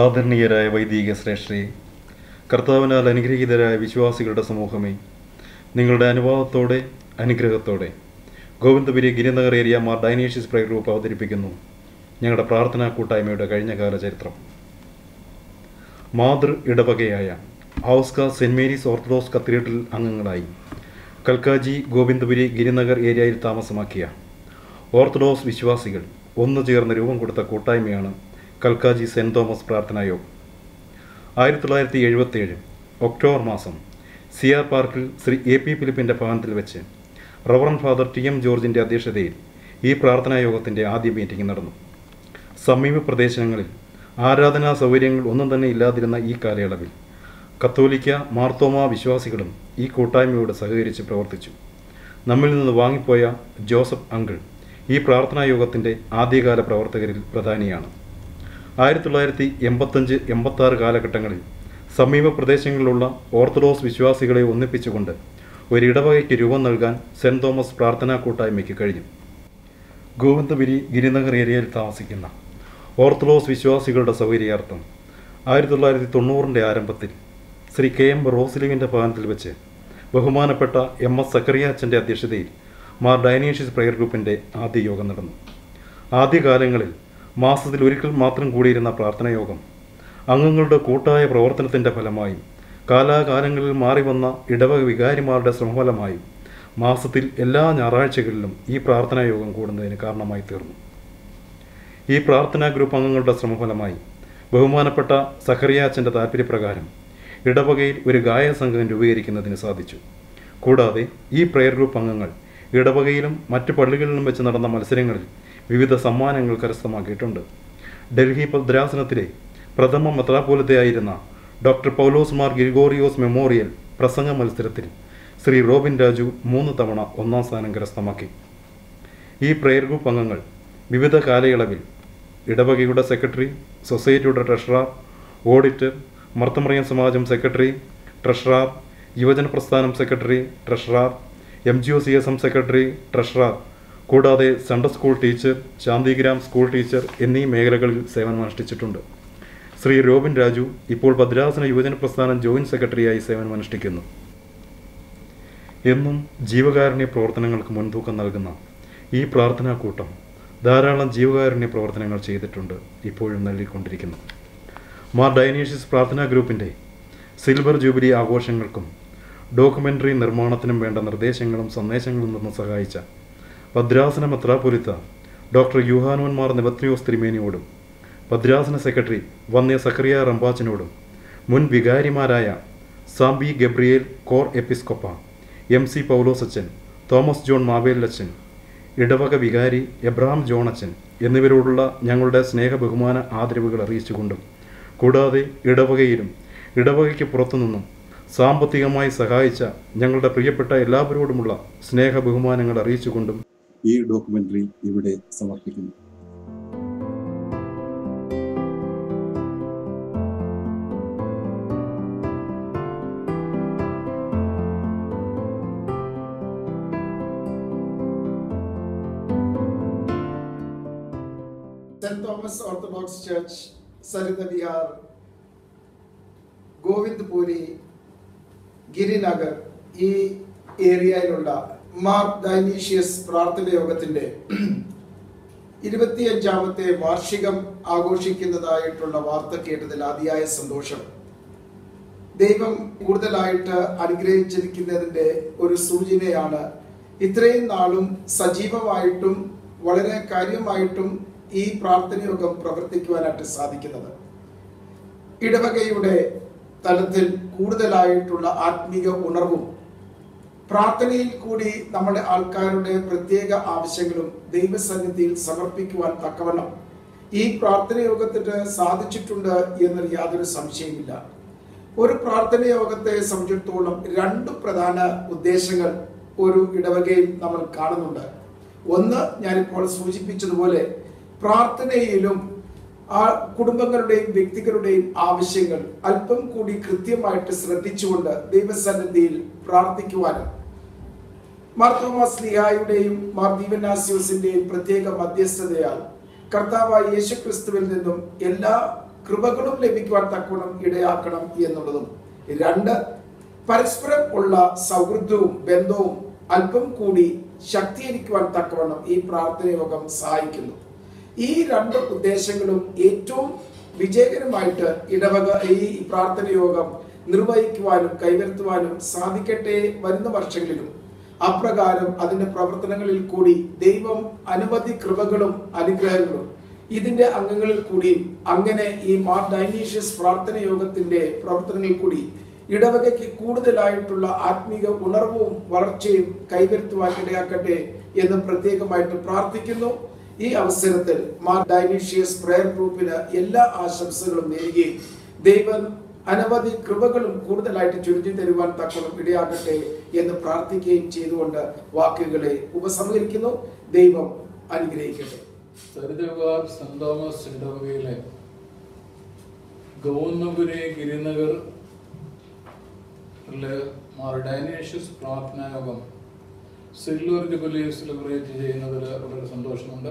ആദരണീയരായ വൈദിക ശ്രേഷ്ഠരെ കർത്താവിനാൽ അനുഗ്രഹീതരായ വിശ്വാസികളുടെ സമൂഹമേ നിങ്ങളുടെ അനുവാദത്തോടെ അനുഗ്രഹത്തോടെ Govindapuri Girinagar area Mar Dionysius prayer group അവതരിപ്പിക്കുന്നു ഞങ്ങളുടെ പ്രാർത്ഥനാ കൂട്ടായ്മയുടെ കഴിഞ്ഞകാല ചരിത്രം മാതൃ ഇടവകയായ ഹൗസ്ക സെൻറ് മേരീസ് ഓർത്തഡോക്സ് കത്തീഡ്രൽ അംഗങ്ങളായി കൽക്കാജി ഗോവിന്ദപുരി ഗിരിനഗർ ഏരിയയിൽ താമസമാക്കിയ ഓർത്തഡോക്സ് വിശ്വാസികൾ ഒന്നു ചേർന്ന് രൂപം കൊടുത്ത കൂട്ടായ്മയാണ് കൽക്കാജി സെൻറ് തോമസ് പ്രാർത്ഥനാ യോഗം ആയിരത്തി തൊള്ളായിരത്തി എഴുപത്തേഴ് ഒക്ടോബർ മാസം സി ആർ പാർക്കിൽ ശ്രീ എ പി ഫിലിപ്പിൻ്റെ ഭവനത്തിൽ വെച്ച് റവറൻ ഫാദർ ടി എം ജോർജിൻ്റെ അധ്യക്ഷതയിൽ ഈ പ്രാർത്ഥനാ യോഗത്തിൻ്റെ ആദ്യ മീറ്റിംഗ് നടന്നു സമീപ പ്രദേശങ്ങളിൽ ആരാധനാ സൗകര്യങ്ങൾ ഒന്നും തന്നെ ഇല്ലാതിരുന്ന ഈ കാലയളവിൽ കത്തോലിക്ക മാർത്തോമ വിശ്വാസികളും ഈ കൂട്ടായ്മയോട് സഹകരിച്ച് പ്രവർത്തിച്ചു നമ്മിൽ നിന്ന് വാങ്ങിപ്പോയ ജോസഫ് അങ്കിൾ ഈ പ്രാർത്ഥനാ യോഗത്തിൻ്റെ ആദ്യകാല പ്രവർത്തകരിൽ പ്രധാനിയാണ് ആയിരത്തി തൊള്ളായിരത്തി എൺപത്തഞ്ച് എൺപത്തി ആറ് കാലഘട്ടങ്ങളിൽ സമീപ പ്രദേശങ്ങളിലുള്ള ഓർത്തഡോക്സ് വിശ്വാസികളെ ഒന്നിപ്പിച്ചുകൊണ്ട് ഒരു ഇടവകയ്ക്ക് രൂപം നൽകാൻ സെൻറ് തോമസ് പ്രാർത്ഥനാ കൂട്ടായ്മയ്ക്ക് കഴിഞ്ഞു ഗോവിന്ദപുരി ഗിരിനഗർ ഏരിയയിൽ താമസിക്കുന്ന ഓർത്തഡോക്സ് വിശ്വാസികളുടെ സൗകര്യാർത്ഥം ആയിരത്തി തൊള്ളായിരത്തി തൊണ്ണൂറിൻ്റെ ആരംഭത്തിൽ ശ്രീ കെ എം റോസ്ലിവിൻ്റെ ഭവനത്തിൽ വെച്ച് ബഹുമാനപ്പെട്ട എം എസ് സക്കറിയാച്ചൻ്റെ അധ്യക്ഷതയിൽ മാർ ഡൈനേഷ്യസ് പ്രയർ ഗ്രൂപ്പിൻ്റെ ആദ്യ യോഗം നടന്നു ആദ്യകാലങ്ങളിൽ മാസത്തിൽ ഒരിക്കൽ മാത്രം കൂടിയിരുന്ന പ്രാർത്ഥനാ യോഗം അംഗങ്ങളുടെ കൂട്ടായ പ്രവർത്തനത്തിൻ്റെ ഫലമായും കാലാകാലങ്ങളിൽ മാറി വന്ന ഇടവക വികാരിമാരുടെ ശ്രമഫലമായും മാസത്തിൽ എല്ലാ ഞായറാഴ്ചകളിലും ഈ പ്രാർത്ഥനാ യോഗം കൂടുന്നതിന് കാരണമായി തീർന്നു ഈ പ്രാർത്ഥനാ ഗ്രൂപ്പ് അംഗങ്ങളുടെ ശ്രമഫലമായി ബഹുമാനപ്പെട്ട സഖറിയാച്ചൻ്റെ താല്പര്യപ്രകാരം ഇടവകയിൽ ഒരു ഗായക സംഘം രൂപീകരിക്കുന്നതിന് സാധിച്ചു കൂടാതെ ഈ പ്രയർ ഗ്രൂപ്പ് അംഗങ്ങൾ ഇടവകയിലും മറ്റ് പള്ളികളിലും വെച്ച് നടന്ന മത്സരങ്ങളിൽ വിവിധ സമ്മാനങ്ങൾ കരസ്ഥമാക്കിയിട്ടുണ്ട് ഡൽഹി ഭദ്രാസനത്തിലെ പ്രഥമ മെത്രാപോലത്തെയായിരുന്ന doctor Paulos Mar Gregorios memorial പ്രസംഗ മത്സരത്തിൽ ശ്രീ റോബിൻ രാജു മൂന്ന് തവണ ഒന്നാം സ്ഥാനം കരസ്ഥമാക്കി ഈ പ്രയർ ഗ്രൂപ്പ് അംഗങ്ങൾ വിവിധ കാലയളവിൽ ഇടവകയുടെ സെക്രട്ടറി സൊസൈറ്റിയുടെ ട്രഷറർ ഓഡിറ്റർ മർത്തമറിയൻ സമാജം സെക്രട്ടറി ട്രഷറർ യുവജന പ്രസ്ഥാനം secretary treasurer M G O C S M secretary treasurer കൂടാതെ Sunday school teacher Shantigram school teacher എന്നീ മേഖലകളിൽ സേവനമനുഷ്ഠിച്ചിട്ടുണ്ട് ശ്രീ റോബിൻ രാജു ഇപ്പോൾ ഭദ്രാസന യുവജന പ്രസ്ഥാനം ജോയിന്റ് സെക്രട്ടറിയായി സേവനമനുഷ്ഠിക്കുന്നു എന്നും ജീവകാരുണ്യ പ്രവർത്തനങ്ങൾക്ക് മുൻതൂക്കം നൽകുന്ന ഈ പ്രാർത്ഥനാ കൂട്ടം ധാരാളം ജീവകാരുണ്യ പ്രവർത്തനങ്ങൾ ചെയ്തിട്ടുണ്ട് ഇപ്പോഴും നൽകിക്കൊണ്ടിരിക്കുന്നു മാർ ഡൈനേഷ്യസ് പ്രാർത്ഥനാ ഗ്രൂപ്പിൻ്റെ സിൽവർ ജൂബിലി ആഘോഷങ്ങൾക്കും ഡോക്യുമെൻ്ററി നിർമ്മാണത്തിനും വേണ്ട നിർദ്ദേശങ്ങളും സന്ദേശങ്ങളും നിന്ന് സഹായിച്ച ഭദ്രാസന മെത്രാപൊലിത്ത ഡോക്ടർ യുഹാനോന്മാർ നെബത്രിയോസ് തിരുമേനിയോടും ഭദ്രാസന സെക്രട്ടറി വന്യ സക്കറിയ റംബാച്ചിനോടും മുൻ വികാരിമാരായ സാംബി ഗബ്രിയേൽ കോർ എപ്പിസ്കൊപ്പ എം സി പൗലോസച്ചൻ തോമസ് ജോൺ മാവേലച്ചൻ ഇടവക വികാരി എബ്രഹാം ജോണച്ചൻ എന്നിവരോടുള്ള ഞങ്ങളുടെ സ്നേഹ ബഹുമാന ആദരവുകൾ അറിയിച്ചുകൊണ്ടും കൂടാതെ ഇടവകയിലും ഇടവകയ്ക്ക് പുറത്തുനിന്നും സാമ്പത്തികമായി സഹായിച്ച ഞങ്ങളുടെ പ്രിയപ്പെട്ട എല്ലാവരോടുമുള്ള സ്നേഹ ബഹുമാനങ്ങൾ അറിയിച്ചുകൊണ്ടും ഈ ഡോക്യുമെന്ററി ഇവിടെ സമർപ്പിക്കുന്നു saint Thomas orthodox church Sarita Vihar Govindpuri Girinagar ഈ ഏരിയയിലുള്ള മാർ ഡൈനീഷ്യസ് പ്രാർത്ഥന യോഗത്തിന്റെ ഇരുപത്തിയഞ്ചാമത്തെ വാർഷികം ആഘോഷിക്കുന്നതായിട്ടുള്ള വാർത്ത കേട്ടതിൽ അതിയായ സന്തോഷം ദൈവം കൂടുതലായിട്ട് അനുഗ്രഹിച്ചിരിക്കുന്നതിന്റെ ഒരു സൂചനയാണ് ഇത്രയും നാളും സജീവമായിട്ടും വളരെ കാര്യമായിട്ടും ഈ പ്രാർത്ഥനയോഗം പ്രവർത്തിക്കുവാനായിട്ട് സാധിക്കുന്നത് ഇടവകയുടെ തലത്തിൽ കൂടുതലായിട്ടുള്ള ആത്മീയ ഉണർവും പ്രാർത്ഥനയിൽ കൂടി നമ്മുടെ ആൾക്കാരുടെ പ്രത്യേക ആവശ്യങ്ങളും ദൈവസന്നിധിയിൽ സമർപ്പിക്കുവാൻ തക്കവണ്ണം ഈ പ്രാർത്ഥന യോഗത്തിന് സാധിച്ചിട്ടുണ്ട് എന്നൊരു യാതൊരു സംശയമില്ല ഒരു പ്രാർത്ഥന യോഗത്തെ സംബന്ധിച്ചിടത്തോളം രണ്ട് പ്രധാന ഉദ്ദേശങ്ങൾ ഒരു ഇടവകയിൽ നമ്മൾ കാണുന്നുണ്ട് ഒന്ന് ഞാനിപ്പോൾ സൂചിപ്പിച്ചതുപോലെ പ്രാർത്ഥനയിലും ആ കുടുംബങ്ങളുടെയും വ്യക്തികളുടെയും ആവശ്യങ്ങൾ അല്പം കൂടി കൃത്യമായിട്ട് ശ്രദ്ധിച്ചുകൊണ്ട് ദൈവസന്നിധിയിൽ പ്രാർത്ഥിക്കുവാനും മാർ തോമസ് ലിഹായുടെയും മാർ ദീവനാസ്യൂസിന്റെയും പ്രത്യേക മധ്യസ്ഥതയാൽ കർത്താവായ യേശുക്രിസ്തുവിൽ നിന്നും എല്ലാ കൃപകളും ലഭിക്കുവാൻ തക്കവണ്ണം ഇടയാക്കണം എന്നുള്ളതും രണ്ട് പരസ്പരം ഉള്ള സൗഹൃദവും ബന്ധവും അല്പം കൂടി ശക്തീകരിക്കുവാൻ തക്കവണ്ണം ഈ പ്രാർത്ഥന യോഗം സഹായിക്കുന്നു ഈ രണ്ട് ഉദ്ദേശങ്ങളും ഏറ്റവും വിജയകരമായിട്ട് ഇടവക ഈ പ്രാർത്ഥന യോഗം നിർവഹിക്കുവാനും കൈവരുത്തുവാനും സാധിക്കട്ടെ വരുന്ന വർഷങ്ങളിലും അപ്രകാരം അതിന്റെ പ്രവർത്തനങ്ങളിൽ കൂടി ദൈവം അനവധി കൃപകളും അനുഗ്രഹങ്ങളും ഇതിന്റെ അംഗങ്ങളിൽ കൂടിയും അങ്ങനെ ഈ മാർ ഡൈനീഷ്യസ് പ്രാർത്ഥന യോഗത്തിന്റെ പ്രവർത്തനങ്ങളിൽ കൂടി ഇടവകയ്ക്ക് കൂടുതലായിട്ടുള്ള ആത്മീക ഉണർവും വളർച്ചയും കൈവരുത്തുവാൻ ഇടയാക്കട്ടെ എന്ന് പ്രത്യേകമായിട്ട് പ്രാർത്ഥിക്കുന്നു ഈ അവസരത്തിൽ മാർ ഡൈനീഷ്യസ് പ്രയർ ഗ്രൂപ്പിന് എല്ലാ ആശംസകളും നേരുകയും ദൈവം അനവധി കൃപകളും കൂടുതലായിട്ട് ചുരുത്തി തരുവാൻ തക്കണം ഇടയാകട്ടെ എന്ന് പ്രാർത്ഥിക്കുകയും ചെയ്തുകൊണ്ട് വാക്കുകളെ ഉപസംഹരിക്കുന്നു ദൈവം അനുഗ്രഹിക്കട്ടെ സരിതവാർ സെന്റ് തോമസ് ഇടവകയിലെ ഗൗന്നപുരി ഗിരിനഗർ മാർ ഡൈനേഷ്യസ് പ്രാർത്ഥനായോഗം സിൽവർ ജൂബിലി സെലിബ്രേറ്റ് ചെയ്യുന്നതിൽ വളരെ സന്തോഷമുണ്ട്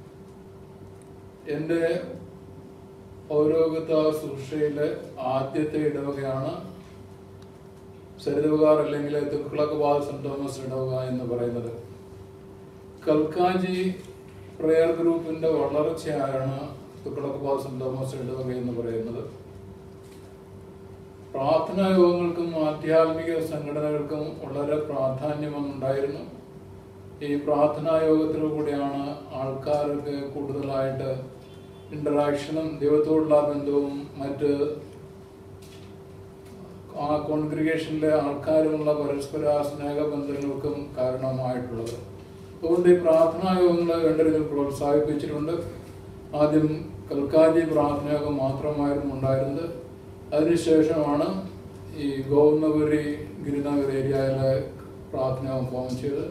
എൻ്റെ പൗരോഗത സുഷയിലെ ആദ്യത്തെ ഇടവകയാണ് സരിതവകാർ അല്ലെങ്കിൽ തുക്കളക്കവാൽ സെന്റ് തോമസ് ഇടവക എന്ന് പറയുന്നത് കൽക്കാജി പ്രയർ ഗ്രൂപ്പിന്റെ വളർച്ചയാണ് തുക്കളക്കവാൽ സെന്റ് തോമസ് ഇടവക എന്ന് പറയുന്നത് പ്രാർത്ഥനാ യോഗങ്ങൾക്കും ആധ്യാത്മിക സംഘടനകൾക്കും വളരെ പ്രാധാന്യമുണ്ടായിരുന്നു ഈ പ്രാർത്ഥനാ യോഗത്തിലൂടെയാണ് ആൾക്കാർക്ക് കൂടുതലായിട്ട് ഇന്ററാക്ഷനും ദൈവത്തോടുള്ള ബന്ധവും മറ്റ് ആ കോൺഗ്രിഗേഷനിലെ ആൾക്കാരുമുള്ള പരസ്പര സ്നേഹബന്ധങ്ങൾക്കും കാരണമായിട്ടുള്ളത് അതുകൊണ്ട് ഈ പ്രാർത്ഥനാ യോഗങ്ങൾ വേണ്ട രീതിയിൽ പ്രോത്സാഹിപ്പിച്ചിട്ടുണ്ട് ആദ്യം കൽക്കാജി പ്രാർത്ഥനായോഗം മാത്രമായിരുന്നു ഉണ്ടായിരുന്നത് അതിനുശേഷമാണ് ഈ ഗോവന്നപുരി ഗിരിനഗർ ഏരിയയിലെ പ്രാർത്ഥനയോഗം ഫോം ചെയ്തത്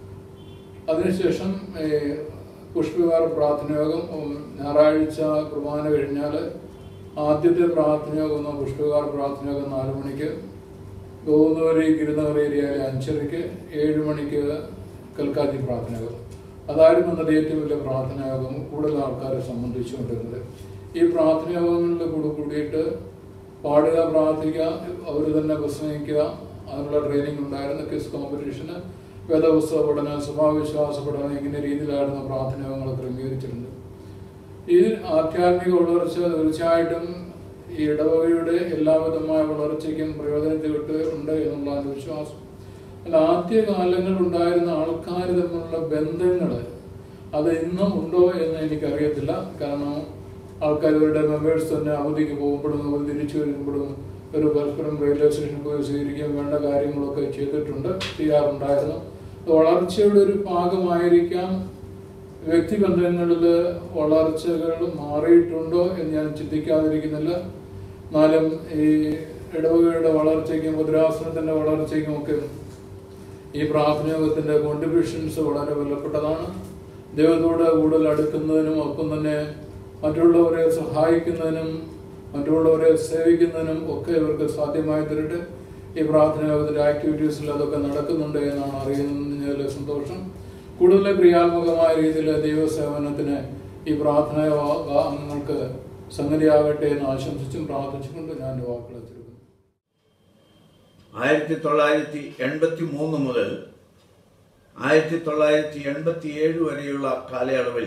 അതിനുശേഷം ഈ പുഷ്പവിഹാര പ്രാർത്ഥനയോഗം ഉം, ഞായറാഴ്ച കുർബാന കഴിഞ്ഞാൽ ആദ്യത്തെ പ്രാർത്ഥനയോഗം ഒന്ന് പുഷ്പവിഹാര പ്രാർത്ഥനയോഗം നാല് മണിക്ക് ഗോവന്നപുരി ഗിരിനഗർ ഏരിയയിലെ അഞ്ചരയ്ക്ക് ഏഴ് മണിക്ക് കൽക്കാത്തി പ്രാർത്ഥനയോഗം അതായിരുന്നു അന്നത്തെ ഏറ്റവും വലിയ പ്രാർത്ഥനയോഗം കൂടുതൽ ആൾക്കാരെ സംബന്ധിച്ചുകൊണ്ടിരുന്നത് ഈ പ്രാർത്ഥനയോഗങ്ങളിൽ കൂടെ കൂടിയിട്ട് പാടുക പ്രാർത്ഥിക്കുക അവർ തന്നെ പ്രസംഗിക്കുക അതിനുള്ള ട്രെയിനിങ് ഉണ്ടായിരുന്നു ക്വിസ് കോമ്പറ്റീഷന് വേദപുസ്തക പഠനം സഭാവിശ്വാസ പഠനം ഇങ്ങനെ രീതിയിലായിരുന്നു പ്രാർത്ഥനയോഗങ്ങൾ ക്രമീകരിച്ചിട്ടുണ്ട് ഈ ആധ്യാത്മിക വളർച്ച തീർച്ചയായിട്ടും ഈ ഇടവകയുടെ എല്ലാവിധമായ വളർച്ചയ്ക്കും പ്രയോജനത്തിട്ട് ഉണ്ട് എന്നുള്ള എൻ്റെ വിശ്വാസം അല്ല ആദ്യ കാലങ്ങളിൽ ഉണ്ടായിരുന്ന ആൾക്കാർ തമ്മിലുള്ള ബന്ധങ്ങൾ അത് ഇന്നും ഉണ്ടോ എന്ന് എനിക്കറിയത്തില്ല കാരണം ആൾക്കാർ ഇവരുടെ മെമ്പേഴ്സ് തന്നെ അവധിക്ക് പോകുമ്പോഴും അവർ തിരിച്ചു വരുമ്പോഴും ഒരു പരസ്പരം റെയിൽവേ സ്റ്റേഷനിൽ പോയി സ്വീകരിക്കുകയും വേണ്ട കാര്യങ്ങളൊക്കെ ചെയ്തിട്ടുണ്ട് ചെയ്യാറുണ്ടായിരുന്നു അത് വളർച്ചയുടെ ഒരു ഭാഗമായിരിക്കാം വ്യക്തിബന്ധങ്ങളിൽ വളർച്ചകൾ മാറിയിട്ടുണ്ടോ എന്ന് ഞാൻ ചിന്തിക്കാതിരിക്കുന്നില്ല എന്നാലും ഈ ഇടവകയുടെ വളർച്ചയ്ക്കും ഭദ്രാസനത്തിന്റെ വളർച്ചയ്ക്കും ഒക്കെ ഈ പ്രാർത്ഥനയോഗത്തിന്റെ കോൺട്രിബ്യൂഷൻസ് വളരെ വിലപ്പെട്ടതാണ് ദൈവത്തോട് കൂടുതൽ അടുക്കുന്നതിനും ഒപ്പം തന്നെ മറ്റുള്ളവരെ സഹായിക്കുന്നതിനും മറ്റുള്ളവരെ സേവിക്കുന്നതിനും ഒക്കെ ഇവർക്ക് സാധ്യമായി തരട്ടെ ഈ പ്രാർത്ഥനയോഗത്തിന്റെ ആക്ടിവിറ്റീസിൽ അതൊക്കെ നടക്കുന്നുണ്ട് എന്നാണ് അറിയുന്നതിൽ സന്തോഷം കൂടുതൽ ക്രിയാത്മകമായ രീതിയിൽ ദൈവസേവനത്തിന് ഈ പ്രാർത്ഥന അംഗങ്ങൾക്ക് സംഗതിയാകട്ടെ എന്ന് ആശംസിച്ചും പ്രാർത്ഥിച്ചുകൊണ്ട് ഞാൻ എൻ്റെ വാക്കുകൾ ചുരുക്കുന്നു ആയിരത്തി തൊള്ളായിരത്തി എൺപത്തി മൂന്ന് മുതൽ ആയിരത്തി തൊള്ളായിരത്തി എൺപത്തി ഏഴ് വരെയുള്ള കാലയളവിൽ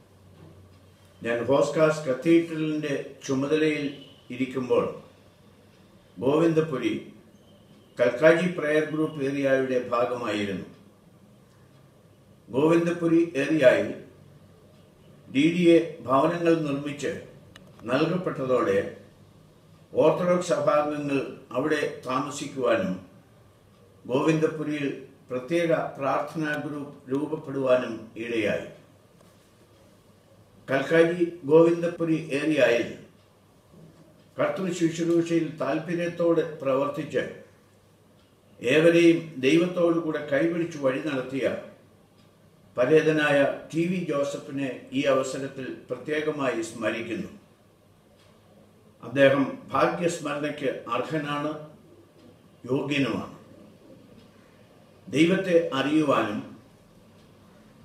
ഞാൻ ഹോസ്കാസ് കത്തീഡ്രലിന്റെ ചുമതലയിൽ ഇരിക്കുമ്പോൾ ഗോവിന്ദപുരി കൽക്കാജി പ്രയർ ഗ്രൂപ്പ് ഏരിയയുടെ ഭാഗമായിരുന്നു ഗോവിന്ദപുരി ഏരിയയിൽ ഡി ഡി എ ഭവനങ്ങൾ നിർമ്മിച്ച് നൽകപ്പെട്ടതോടെ ഓർത്തഡോക്സ് സഭാംഗങ്ങൾ അവിടെ താമസിക്കുവാനും ഗോവിന്ദപുരിയിൽ പ്രത്യേക പ്രാർത്ഥനാ ഗ്രൂപ്പ് രൂപപ്പെടുവാനും ഇടയായി കൽക്കാരി ഗോവിന്ദപുരി ഏരിയയിൽ കർത്തൃ ശുശ്രൂഷയിൽ താല്പര്യത്തോടെ പ്രവർത്തിച്ച് ഏവരെയും ദൈവത്തോടു കൂടെ കൈപിടിച്ചു വഴി നടത്തിയ പരേതനായ ടി വി ജോസഫിനെ ഈ അവസരത്തിൽ പ്രത്യേകമായി സ്മരിക്കുന്നു അദ്ദേഹം ഭാഗ്യസ്മരണയ്ക്ക് അർഹനാണ് യോഗ്യനുമാണ് ദൈവത്തെ അറിയുവാനും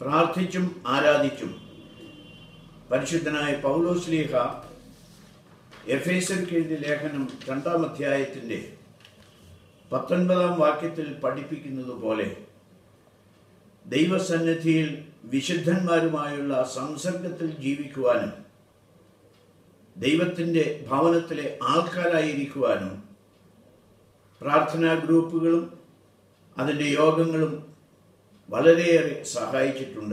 പ്രാർത്ഥിച്ചും ആരാധിച്ചും പരിശുദ്ധനായ പൗലോസ്ലീഹ എഫ് എസ് എഴുതിയ ലേഖനം രണ്ടാം അധ്യായത്തിൻ്റെ പത്തൊൻപതാം വാക്യത്തിൽ പഠിപ്പിക്കുന്നത് പോലെ ദൈവസന്നിധിയിൽ വിശുദ്ധന്മാരുമായുള്ള സംസർഗത്തിൽ ജീവിക്കുവാനും ദൈവത്തിൻ്റെ ഭവനത്തിലെ ആൾക്കാരായിരിക്കുവാനും പ്രാർത്ഥനാ ഗ്രൂപ്പുകളും അതിൻ്റെ യോഗങ്ങളും വളരെയേറെ സഹായിച്ചിട്ടുണ്ട്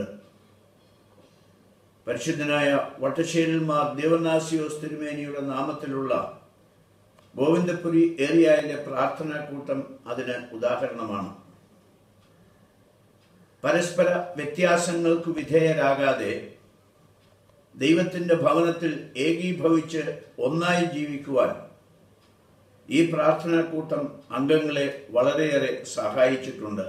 പരിശുദ്ധനായ വട്ടശ്ശേരിൽമാർ ദേവനാസിയോസ് തിരുമേനിയുടെ നാമത്തിലുള്ള ഗോവിന്ദപുരി ഏരിയയിലെ പ്രാർത്ഥനാ കൂട്ടം അതിന് ഉദാഹരണമാണ് പരസ്പര വ്യത്യാസങ്ങൾക്ക് വിധേയരാകാതെ ദൈവത്തിൻ്റെ ഭവനത്തിൽ ഏകീഭവിച്ച് ഒന്നായി ജീവിക്കുവാൻ ഈ പ്രാർത്ഥനാ കൂട്ടം അംഗങ്ങളെ വളരെയേറെ സഹായിച്ചിട്ടുണ്ട്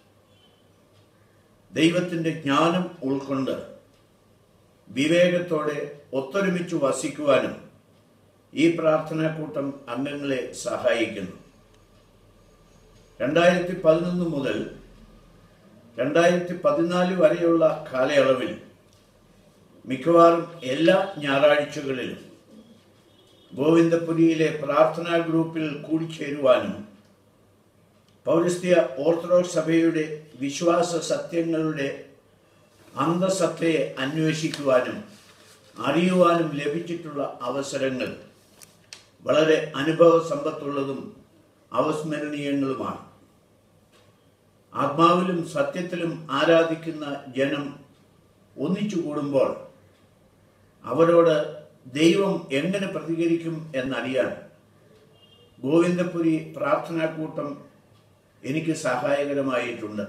ദൈവത്തിൻ്റെ ജ്ഞാനം ഉൾക്കൊണ്ട് വിവേകത്തോടെ ഒത്തൊരുമിച്ച് വസിക്കുവാനും ഈ പ്രാർത്ഥനാ കൂട്ടം അംഗങ്ങളെ സഹായിക്കുന്നു രണ്ടായിരത്തി പതിനൊന്ന് മുതൽ രണ്ടായിരത്തി പതിനാല് വരെയുള്ള കാലയളവിൽ മിക്കവാറും എല്ലാ ഞായറാഴ്ചകളിലും ഗോവിന്ദപുരിയിലെ പ്രാർത്ഥനാ ഗ്രൂപ്പിൽ കൂടിച്ചേരുവാനും പൗരസ്ത്യ ഓർത്തഡോക്സ് സഭയുടെ വിശ്വാസ സത്യങ്ങളുടെ അന്തസത്തയെ അന്വേഷിക്കുവാനും അറിയുവാനും ലഭിച്ചിട്ടുള്ള അവസരങ്ങൾ വളരെ അനുഭവ സമ്പത്തുള്ളതും അവസ്മരണീയങ്ങളുമാണ് ആത്മാവിലും സത്യത്തിലും ആരാധിക്കുന്ന ജനം ഒന്നിച്ചു കൂടുമ്പോൾ അവരോട് ദൈവം എങ്ങനെ പ്രതികരിക്കും എന്നറിയാൻ ഗോവിന്ദപുരി പ്രാർത്ഥനാ കൂട്ടം എനിക്ക് സഹായകരമായിട്ടുണ്ട്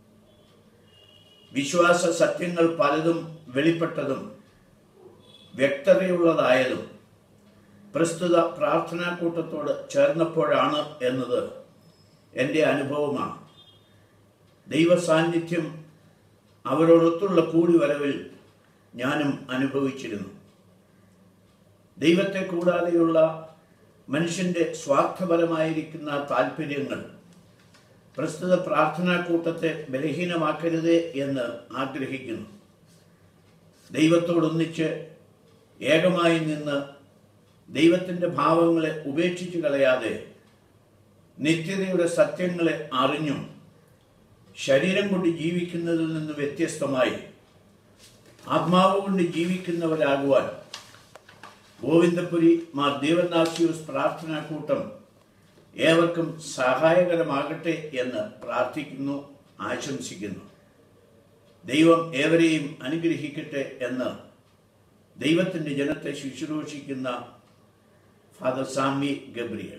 വിശ്വാസ സത്യങ്ങൾ പലതും വെളിപ്പെട്ടതും വ്യക്തതയുള്ളതായതും പ്രസ്തുത പ്രാർത്ഥനാ കൂട്ടത്തോട് ചേർന്നപ്പോഴാണ് എന്നത് എൻ്റെ അനുഭവമാണ് ദൈവ സാന്നിധ്യം അവരോടൊത്തുള്ള കൂടിവരവിൽ ഞാനും അനുഭവിച്ചിരുന്നു ദൈവത്തെ കൂടാതെയുള്ള മനുഷ്യന്റെ സ്വാർത്ഥപരമായിരിക്കുന്ന താല്പര്യങ്ങൾ പ്രസ്തുത പ്രാർത്ഥനാ കൂട്ടത്തെ ബലഹീനമാക്കരുതേ എന്ന് ആഗ്രഹിക്കുന്നു ദൈവത്തോടൊന്നിച്ച് ഏകമായി നിന്ന് ദൈവത്തിൻ്റെ ഭാവങ്ങളെ ഉപേക്ഷിച്ചു കളയാതെ നിത്യതയുടെ സത്യങ്ങളെ അറിഞ്ഞും ശരീരം കൊണ്ട് ജീവിക്കുന്നതിൽ നിന്ന് വ്യത്യസ്തമായി ആത്മാവ് കൊണ്ട് ജീവിക്കുന്നവരാകുവാൻ ഗോവിന്ദപുരി മാർ ദേവനാസിയൂസ് പ്രാർത്ഥനാ കൂട്ടം ഏവർക്കും സഹായകരമാകട്ടെ എന്ന് പ്രാർത്ഥിക്കുന്നു ആശംസിക്കുന്നു ദൈവം ഏവരെയും അനുഗ്രഹിക്കട്ടെ എന്ന് ദൈവത്തിൻ്റെ ജനത്തെ ശുശ്രൂഷിക്കുന്ന ഫാദർ സാമി ഗബ്രിയൽ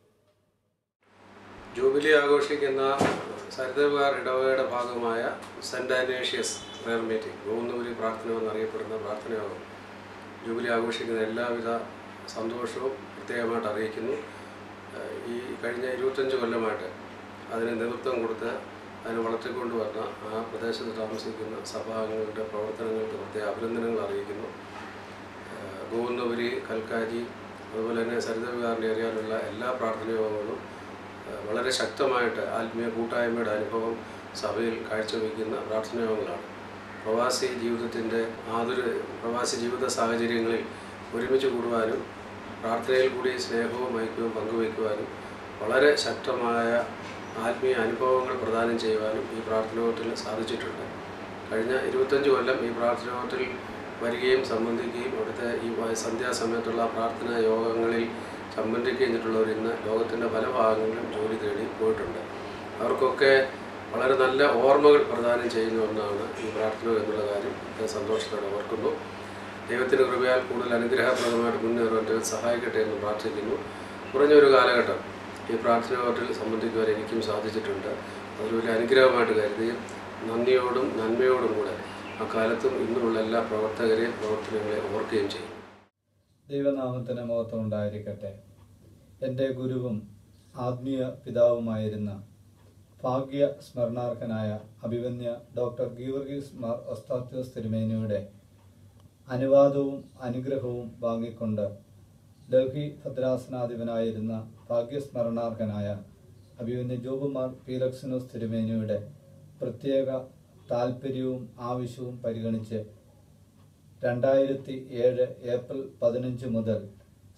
ജൂബിലി ആഘോഷിക്കുന്ന സരിതകാർ ഇടവകയുടെ ഭാഗമായ സെൻറ് ആനേഷ്യസ് പ്രയർ മീറ്റിംഗ് മൂന്നുപുരി പ്രാർത്ഥന എന്നറിയപ്പെടുന്ന പ്രാർത്ഥനയോഗം ജൂബിലി ആഘോഷിക്കുന്ന എല്ലാവിധ സന്തോഷവും പ്രത്യേകമായിട്ട് അറിയിക്കുന്നു ഏഹ് ഈ കഴിഞ്ഞ ഇരുപത്തഞ്ച് കൊല്ലമായിട്ട് അതിന് നേതൃത്വം കൊടുത്ത് അതിനെ വളർത്തിക്കൊണ്ട് വന്ന ആ പ്രദേശത്ത് താമസിക്കുന്ന സഭാംഗങ്ങളുടെ പ്രവർത്തനങ്ങൾക്ക് പ്രത്യേക അഭിനന്ദനങ്ങൾ അറിയിക്കുന്നു ഏഹ് ഗോവിന്ദപുരി കൽക്കാരി അതുപോലെ തന്നെ സരിതവികാറിൻ്റെ ഏരിയയിലുള്ള എല്ലാ പ്രാർത്ഥനയോഗങ്ങളും ഏഹ് വളരെ ശക്തമായിട്ട് ആത്മീയ കൂട്ടായ്മയുടെ അനുഭവം സഭയിൽ കാഴ്ചവെക്കുന്ന പ്രാർത്ഥനയോഗങ്ങളാണ് പ്രവാസി ജീവിതത്തിൻ്റെ ആതുര പ്രവാസി ജീവിത സാഹചര്യങ്ങളിൽ ഒരുമിച്ച് കൂടുവാനും പ്രാർത്ഥനയിൽ കൂടി സ്നേഹവും ഐക്യവും പങ്കുവയ്ക്കുവാനും വളരെ ശക്തമായ ആത്മീയ അനുഭവങ്ങൾ പ്രദാനം ചെയ്യുവാനും ഈ പ്രാർത്ഥനയോഗത്തിൽ സാധിച്ചിട്ടുണ്ട് കഴിഞ്ഞ ഇരുപത്തഞ്ച് കൊല്ലം ഈ പ്രാർത്ഥനയോഗത്തിൽ വരികയും സംബന്ധിക്കുകയും അവിടുത്തെ ഈ വ- സന്ധ്യാസമയത്തുള്ള പ്രാർത്ഥനാ യോഗങ്ങളിൽ സംബന്ധിക്കുകയും ചെയ്തിട്ടുള്ളവർ ഇന്ന് ലോകത്തിൻ്റെ പല ഭാഗങ്ങളിലും ജോലി തേടി പോയിട്ടുണ്ട് അവർക്കൊക്കെ വളരെ നല്ല ഓർമ്മകൾ പ്രദാനം ചെയ്യുന്ന ഒന്നാണ് ഈ പ്രാർത്ഥന എന്നുള്ള കാര്യം വളരെ സന്തോഷത്തോടെ ഓർക്കുന്നു ദൈവത്തിൻ്റെ കൃപയാൽ കൂടുതൽ അനുഗ്രഹപ്രദമായിട്ട് മുന്നേറുവാൻ ദൈവം സഹായിക്കട്ടെ എന്ന് പ്രാർത്ഥിക്കുന്നു കുറഞ്ഞ ഒരു കാലഘട്ടം ഈ പ്രാർത്ഥനയോട്ടിൽ സംബന്ധിക്കുവാൻ എനിക്കും സാധിച്ചിട്ടുണ്ട് അതൊരു വലിയ അനുഗ്രഹമായിട്ട് കരുതുകയും നന്ദിയോടും നന്മയോടും കൂടെ അക്കാലത്തും ഇന്നുമുള്ള എല്ലാ പ്രവർത്തകരെയും പ്രവർത്തനങ്ങളെ ഓർക്കുകയും ചെയ്യും ദൈവനാമത്തിന് മഹത്വം ഉണ്ടായിരിക്കട്ടെ എൻ്റെ ഗുരുവും ആത്മീയ പിതാവുമായിരുന്ന ഭാഗ്യ സ്മരണാർഹനായ അഭിവന്യ ഡോക്ടർ ഗീവർഗീസ് മാർ ഒസ്താത്യോസ് തിരുമേനിയുടെ അനുവാദവും അനുഗ്രഹവും വാങ്ങിക്കൊണ്ട് ഡൽഹി ഭദ്രാസനാധിപനായിരുന്ന ഭാഗ്യസ്മരണാർഹനായ അഭിവന്യ ജോബുമാർ പീലക്സിനോസ് തിരുമേനിയുടെ പ്രത്യേക താല്പര്യവും ആവശ്യവും പരിഗണിച്ച് രണ്ടായിരത്തി ഏഴ് ഏപ്രിൽ പതിനഞ്ച് മുതൽ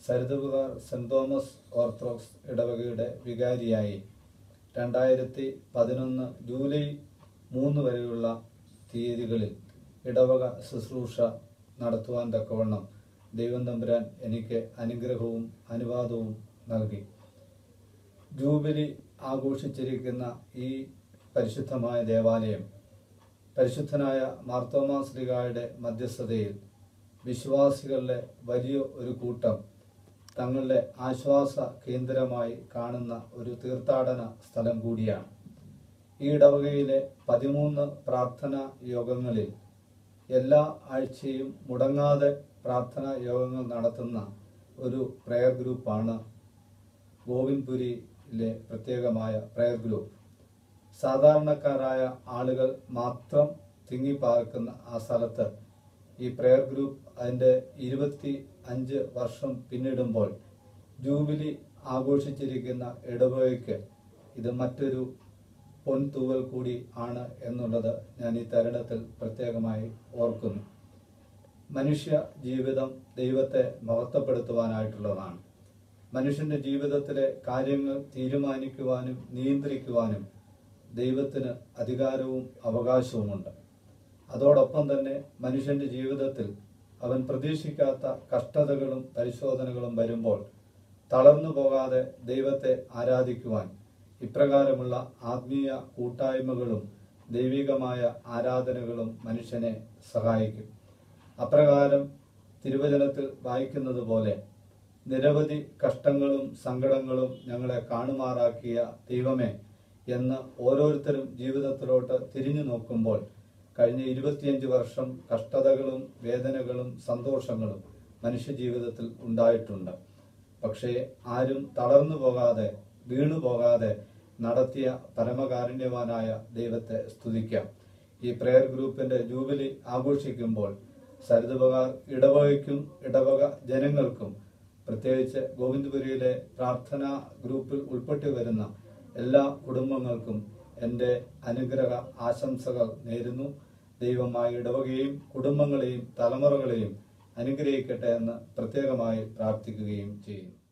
സരിതപുകാർ സെന്റ് തോമസ് ഓർത്തഡോക്സ് ഇടവകയുടെ വികാരിയായി രണ്ടായിരത്തി പതിനൊന്ന് ജൂലൈ മൂന്ന് വരെയുള്ള തീയതികളിൽ ഇടവക ശുശ്രൂഷ നടത്തുവാൻ തക്കവണ്ണം ദൈവം തമ്പുരാൻ എനിക്ക് അനുഗ്രഹവും അനുവാദവും നൽകി ജൂബിലി ആഘോഷിച്ചിരിക്കുന്ന ഈ പരിശുദ്ധമായ ദേവാലയം പരിശുദ്ധനായ മാർത്തോമാ ശ്രീകായുടെ മധ്യസ്ഥതയിൽ വിശ്വാസികളുടെ വലിയ ഒരു കൂട്ടം തങ്ങളുടെ ആശ്വാസ കേന്ദ്രമായി കാണുന്ന ഒരു തീർത്ഥാടന സ്ഥലം കൂടിയാണ് ഈ ഇടവകയിലെ പതിമൂന്ന് പ്രാർത്ഥനാ യോഗങ്ങളിൽ എല്ലാ ആഴ്ചയും മുടങ്ങാതെ പ്രാർത്ഥനാ യോഗങ്ങൾ നടത്തുന്ന ഒരു പ്രയർ ഗ്രൂപ്പാണ് ഗോവിന്ദ്പുരിയിലെ പ്രത്യേകമായ പ്രയർ ഗ്രൂപ്പ് സാധാരണക്കാരായ ആളുകൾ മാത്രം തിങ്ങിപ്പാർക്കുന്ന ആ സ്ഥലത്ത് ഈ പ്രയർ ഗ്രൂപ്പ് അതിൻ്റെ ഇരുപത്തി അഞ്ച് വർഷം പിന്നിടുമ്പോൾ ജൂബിലി ആഘോഷിച്ചിരിക്കുന്ന ഇടവകയ്ക്ക് ഇത് മറ്റൊരു പൊൻതൂവൽ കൂടി ആണ് എന്നുള്ളത് ഞാൻ ഈ തരുണത്തിൽ പ്രത്യേകമായി ഓർക്കുന്നു മനുഷ്യ ജീവിതം ദൈവത്തെ മഹത്വപ്പെടുത്തുവാനായിട്ടുള്ളതാണ് മനുഷ്യന്റെ ജീവിതത്തിലെ കാര്യങ്ങൾ തീരുമാനിക്കുവാനും നിയന്ത്രിക്കുവാനും ദൈവത്തിന് അധികാരവും അവകാശവുമുണ്ട് അതോടൊപ്പം തന്നെ മനുഷ്യന്റെ ജീവിതത്തിൽ അവൻ പ്രതീക്ഷിക്കാത്ത കഷ്ടതകളും പരിശോധനകളും വരുമ്പോൾ തളർന്നു പോകാതെ ദൈവത്തെ ആരാധിക്കുവാൻ ഇപ്രകാരമുള്ള ആത്മീയ കൂട്ടായ്മകളും ദൈവികമായ ആരാധനകളും മനുഷ്യനെ സഹായിക്കും അപ്രകാരം തിരുവചനത്തിൽ വായിക്കുന്നത് പോലെ നിരവധി കഷ്ടങ്ങളും സങ്കടങ്ങളും ഞങ്ങളെ കാണുമാറാക്കിയ ദൈവമേ എന്ന് ഓരോരുത്തരും ജീവിതത്തിലോട്ട് തിരിഞ്ഞു നോക്കുമ്പോൾ കഴിഞ്ഞ ഇരുപത്തിയഞ്ച് വർഷം കഷ്ടതകളും വേദനകളും സന്തോഷങ്ങളും മനുഷ്യജീവിതത്തിൽ ഉണ്ടായിട്ടുണ്ട് പക്ഷേ ആരും തളർന്നു പോകാതെ വീണു പോകാതെ നടത്തിയ പരമകാരുണ്യവാനായ ദൈവത്തെ സ്തുതിക്കാം ഈ പ്രയർ ഗ്രൂപ്പിന്റെ ജൂബിലി ആഘോഷിക്കുമ്പോൾ സരിതപകാർ ഇടവകയ്ക്കും ഇടവക ജനങ്ങൾക്കും പ്രത്യേകിച്ച് ഗോവിന്ദപുരിയിലെ പ്രാർത്ഥനാ ഗ്രൂപ്പിൽ ഉൾപ്പെട്ടു വരുന്ന എല്ലാ കുടുംബങ്ങൾക്കും എൻ്റെ അനുഗ്രഹ ആശംസകൾ നേരുന്നു ദൈവമായ ഇടവകയും കുടുംബങ്ങളെയും തലമുറകളെയും അനുഗ്രഹിക്കട്ടെ എന്ന് പ്രത്യേകമായി പ്രാർത്ഥിക്കുകയും ചെയ്യുന്നു